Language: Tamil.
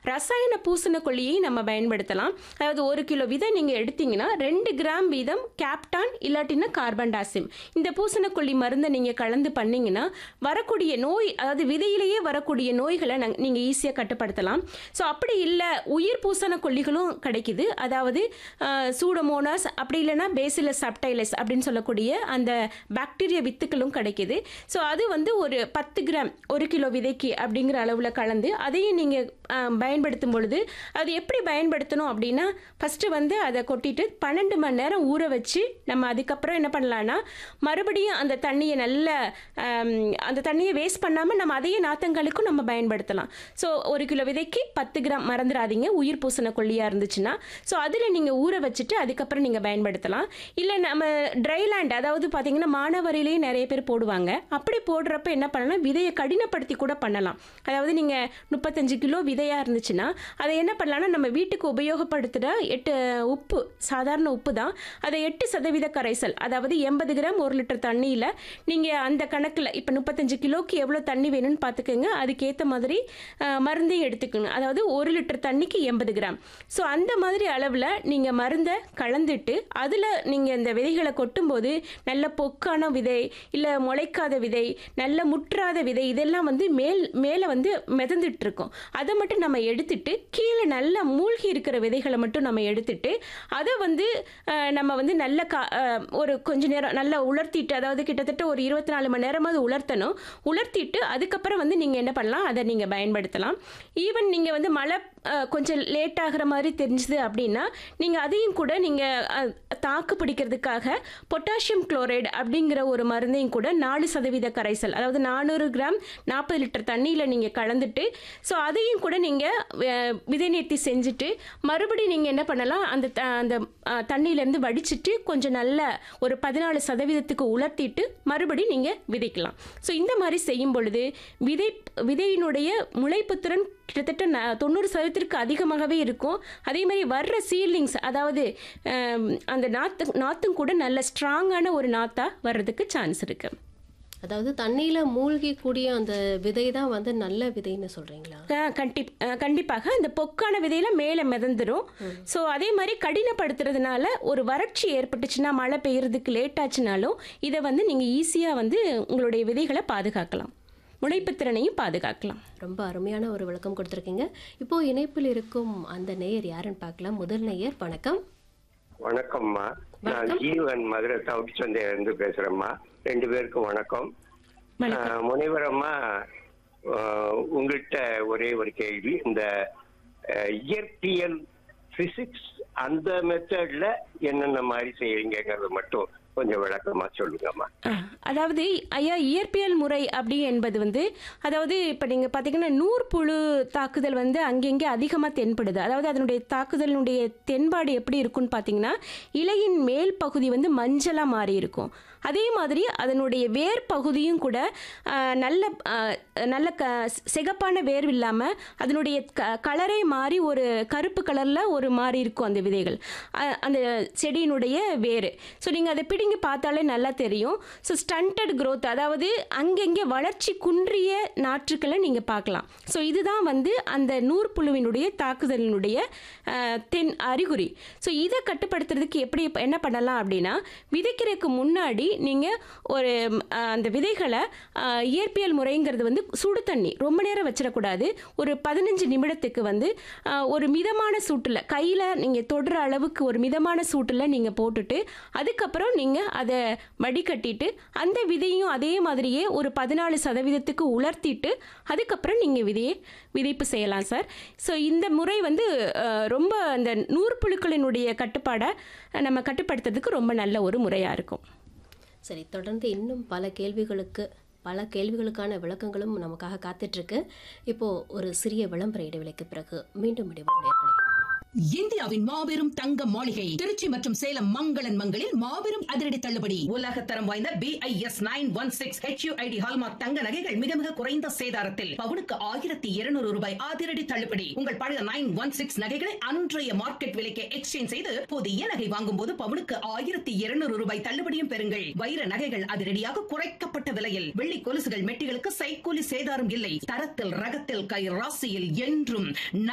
ரசாயன பூசணக்கொல்லியை நம்ம பயன்படுத்தலாம் அதாவது ஒரு கிலோ விதை நீங்கள் எடுத்தீங்கன்னா ரெண்டு கிராம் வீதம் கேப்டான் இல்லாட்டினா கார்பன் டாசிம் இந்த பூசணக்கொல்லி மருந்தை நீங்கள் கலந்து பண்ணீங்கன்னா வரக்கூடிய நோய் அதாவது விதையிலேயே வரக்கூடிய நோய்களை நீங்கள் ஈஸியாக கட்டுப்படுத்தலாம் ஸோ அப்படி இல்லை உயிர் பூசணக்கொல்லிகளும் கிடைக்குது அதாவது சூடமோனாஸ் அப்படி இல்லைன்னா பேசிலஸ் சப்டைலஸ் அப்படின்னு சொல்லக்கூடிய அந்த பாக்டீரியா வித்துக்களும் கிடைக்குது ஸோ அது வந்து ஒரு பத்து கிராம் ஒரு கிலோ விதைக்கு அப்படிங்கிற அளவில் கலந்து அதையும் நீங்கள் பயன்படுத்தும் பொழுது அது எப்படி பயன்படுத்தணும் அப்படின்னா ஃபஸ்ட்டு வந்து அதை கொட்டிட்டு பன்னெண்டு மணி நேரம் ஊற வச்சு நம்ம அதுக்கப்புறம் என்ன பண்ணலான்னா மறுபடியும் அந்த தண்ணியை நல்ல ஆம், அந்த தண்ணியை வேஸ்ட் பண்ணாமல் நம்ம அதையே நாத்தங்களுக்கும் நம்ம பயன்படுத்தலாம் ஸோ ஒரு கிலோ விதைக்கு பத்து கிராம் மறந்துடாதீங்க உயிர் பூசண கொல்லியாக இருந்துச்சுன்னா ஸோ அதில் நீங்கள் ஊற வச்சுட்டு அதுக்கப்புறம் நீங்கள் பயன்படுத்தலாம் இல்லை நம்ம ட்ரை லேண்ட் அதாவது பார்த்தீங்கன்னா மானாவாரியிலேயே நிறைய பேர் போடுவாங்க அப்படி போடுறப்ப என்ன பண்ணலாம் விதையை கடினப்படுத்தி கூட பண்ணலாம் அதாவது நீங்கள் முப்பத்தஞ்சு கிலோ விதையாக இருந்துச்சுன்னா அதை என்ன பண்ணலாம்னா நம்ம வீட்டுக்கு உபயோகப்படுத்துகிற எட்டு உப்பு சாதாரண உப்பு தான் அதை எட்டு சதவீத கரைசல் அதாவது எண்பது கிராம் ஒரு லிட்டர் தண்ணியில் நீங்கள் அந்த கணக்கில் இப்போ முப்பத்தஞ்சு கிலோக்கு எவ்வளோ தண்ணி வேணும்னு பார்த்துக்கோங்க அதுக்கேற்ற மாதிரி அஹ், மருந்தையும் எடுத்துக்கணும் அதாவது ஒரு லிட்டர் தண்ணிக்கு எண்பது கிராம் ஸோ அந்த மாதிரி அளவில் நீங்கள் மருந்தை கலந்துட்டு அதில் நீங்கள் இந்த விதைகளை கொட்டும்போது நல்ல பொக்கான விதை இல்லை முளைக்காத விதை நல்ல முற்றாத விதை இதெல்லாம் வந்து மேல் மேலே வந்து மிதந்துட்டு இருக்கும் அதை மட்டும் நம்ம எடுத்துட்டு கீழே நல்லா மூழ்கி இருக்கிற விதைகளை மட்டும் நம்ம எடுத்துட்டு அதை வந்து அஹ், நம்ம வந்து நல்ல கா அஹ், ஒரு கொஞ்ச நேரம் நல்லா உலர்த்திட்டு அதாவது கிட்டத்தட்ட ஒரு இருபத்தி நாலு மணி நேரமாவது உலர்த்தணும் உலர்த்திட்டு அதுக்கப்புறம் வந்து நீங்கள் என்ன பண்ணலாம் அதை நீங்கள் பயன்படுத்தலாம் ஈவன் நீங்கள் வந்து மழை அஹ், கொஞ்சம் லேட் ஆகிற மாதிரி தெரிஞ்சுது அப்படின்னா நீங்கள் அதையும் கூட நீங்கள் தாக்கு பிடிக்கிறதுக்காக பொட்டாசியம் குளோரைடு அப்படிங்கிற ஒரு மருந்தையும் கூட நாலு சதவீத கரைசல் அதாவது நானூறு கிராம் நாற்பது லிட்டர் தண்ணியில் நீங்கள் கலந்துட்டு ஸோ அதையும் கூட நீங்கள் விதை நீர்த்தி செஞ்சுட்டு மறுபடியும் நீங்கள் என்ன பண்ணலாம் அந்த த- அந்த அஹ், தண்ணியிலேருந்து வடிச்சிட்டு கொஞ்சம் நல்ல ஒரு பதினாலு சதவீதத்துக்கு உலர்த்திட்டு மறுபடியும் நீங்கள் விதைக்கலாம் ஸோ இந்த மாதிரி செய்யும் பொழுது விதை விதையினுடைய முளைப்புத்திறன் கிட்டத்தட்ட ந- தொண்ணூறு சதவீதத்திற்கு அதிகமாகவே இருக்கும் அதே மாதிரி வர்ற சீலிங்ஸ் அதாவது அம், அந்த நாத்து நாத்தும் கூட நல்ல ஸ்ட்ராங்கான ஒரு நாத்தா வர்றதுக்கு சான்ஸ் இருக்கு அதாவது தண்ணியில மூழ்கி கூடிய அந்த விதை தான் வந்து நல்ல விதைன்னு சொல்றீங்களா அஹ் கண்டி அஹ் கண்டிப்பாக இந்த பொக்கான விதையில மேலே மிதந்துரும் ஸோ அதே மாதிரி கடினப்படுத்துறதுனால ஒரு வறட்சி ஏற்பட்டுச்சுன்னா மழை பெய்யறதுக்கு லேட் ஆச்சுனாலும் இதை வந்து நீங்கள் ஈஸியாக வந்து உங்களுடைய விதைகளை பாதுகாக்கலாம் முளைப்புத்திறனையும் பாதுகாக்கலாம் ரொம்ப அருமையான ஒரு விளக்கம் கொடுத்துருக்கீங்க இப்போ இணைப்பில் இருக்கும் அந்த நேயர் யாருன்னு பார்க்கலாம் முதல் நேயர் வணக்கம் வணக்கம்மா நான் ஜீவன் மதுரை தவிட்டு சந்தையில இருந்து பேசுறேம்மா ரெண்டு பேருக்கும் வணக்கம் வணக்கம். ஆஹ் முனைவரம்மா ஆஹ் உங்கள்கிட்ட ஒரே ஒரு கேள்வி இந்த ஆஹ், இயற்பியல் பிசிக்ஸ் அந்த மெத்தட்ல என்னென்ன மாதிரி செய்யறீங்கிறத மட்டும் கொஞ்சம் விளக்கமா சொல்லுங்கம்மா ஆ, அதாவது ஐயா இயற்பியல் முறை அப்படி என்பது வந்து அதாவது இப்போ நீங்கள் பார்த்தீங்கன்னா நூற்புழு தாக்குதல் வந்து அங்கங்கே அதிகமாக தென்படுது அதாவது அதனுடைய தாக்குதலினுடைய தென்பாடு எப்படி இருக்குன்னு பார்த்தீங்கன்னா இலையின் மேல் பகுதி வந்து மஞ்சளாக மாறி இருக்கும் அதே மாதிரி அதனுடைய வேர் பகுதியும் கூட ஆ, நல்ல ஆ, நல்ல க சிகப்பான வேர் இல்லாமல் அதனுடைய க கலரே மாறி ஒரு கருப்பு கலரில் ஒரு மாறி இருக்கும் அந்த விதைகள் அ- அந்த செடியினுடைய வேர் ஸோ நீங்கள் அதை பிடுங்கி பார்த்தாலே நல்லா தெரியும் ஸோ ஸ்டண்டட் growth அதாவது அங்கங்கே வளர்ச்சி குன்றிய நாற்றுக்களை நீங்கள் பார்க்கலாம் ஸோ இதுதான் வந்து அந்த நூற்புழுவினுடைய தாக்குதலினுடைய அஹ், தென் அறிகுறி ஸோ இதை கட்டுப்படுத்துறதுக்கு எப்படி என்ன பண்ணலாம் அப்படின்னா விதைக்கிறதுக்கு முன்னாடி நீங்கள் ஒரு ம், அஹ், அந்த விதைகளை அஹ், இயற்பியல் முறைங்கிறது வந்து சுடு தண்ணி ரொம்ப நேரம் வச்சிடக்கூடாது ஒரு பதினஞ்சு நிமிடத்துக்கு வந்து அஹ், ஒரு மிதமான சூட்டில் கையில் நீங்கள் தொடுற அளவுக்கு ஒரு மிதமான சூட்டில் நீங்கள் போட்டுட்டு அதுக்கப்புறம் நீங்கள் அதை வடிகட்டிட்டு அந்த விதையும் அதே மாதிரியே ஒரு பதினாலு சதவீதத்துக்கு உலர்த்திட்டு அதுக்கப்புறம் நீங்கள் விதையை விதைப்பு செய்யலாம் சார் ஸோ இந்த முறை வந்து அஹ், ரொம்ப அந்த நூற்புழுக்களினுடைய கட்டுப்பாடை நம்ம கட்டுப்படுத்துறதுக்கு ரொம்ப நல்ல ஒரு முறையாக இருக்கும் சரி தொடர்ந்து இன்னும் பல கேள்விகளுக்கு பல கேள்விகளுக்கான விளக்கங்களும் நமக்காக காத்துட்டு இருக்கு இப்போ ஒரு சிறிய விளம்பர இடைவெளிக்கு பிறகு மீண்டும் முடிவோம் நேர்களே இந்தியாவின் மாபெரும் தங்க மாளிகை திருச்சி மற்றும் சேலம் மங்களன் மங்களில் மாபெரும் அதிரடி தள்ளுபடி உலக தரம் வாய்ந்த BIS nine one six HUID hallmark தங்க நகைகள் மிக மிக குறைந்த சேதாரத்தில் பவுனுக்கு ஆயிரத்தி இருநூறு ரூபாய் அதிரடி தள்ளுபடி உங்கள் பழைய நைன் ஒன் சிக்ஸ் நகைகளை அன்றைய மார்க்கெட் விலைக்கு எக்ஸ்சேஞ்ச் செய்து புதிய நகை வாங்கும் போது பவுனுக்கு ஆயிரத்தி இருநூறு ரூபாய் தள்ளுபடியும் பெறுங்கள் வைர நகைகள் அதிரடியாக குறைக்கப்பட்ட விலையில் வெள்ளி கொலுசுகள் மெட்டிகளுக்கு சைக்கூலி சேதாரம் இல்லை தரத்தில் ரகத்தில் கை ராசியில் என்றும்